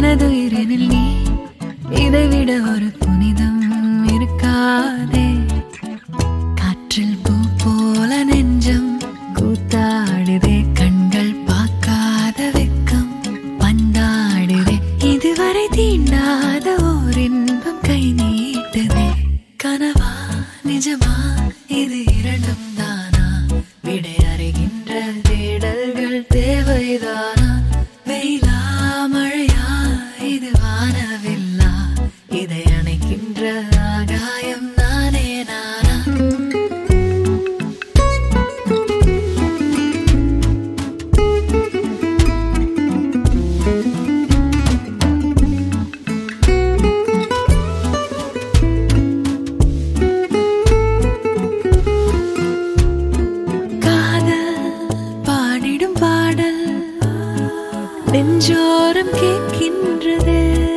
எனதுயிரினில் நீ இதைவிட ஒரு புனிதம் இருக்காதே காற்றில் பூ போல நெஞ்சம் கூத்தாடுதே கண்கள் பார்க்காத வெக்கம் பந்தாடுதே இதுவரை தீண்டாத ஓர் இன்பம் கை நீட்டுதே கனவா நிஜமா இது இரண்டும் தானா விடை அறிகின்ற தேடல்கள் தேவைதானா வெயிலா மழையா இது வானவில்லா இதை அணைக்கின்ற ஆகாயம் நானே நானா காதல் பாடிடும் பாடல் நெஞ்சோரம் கேட்கின்றதே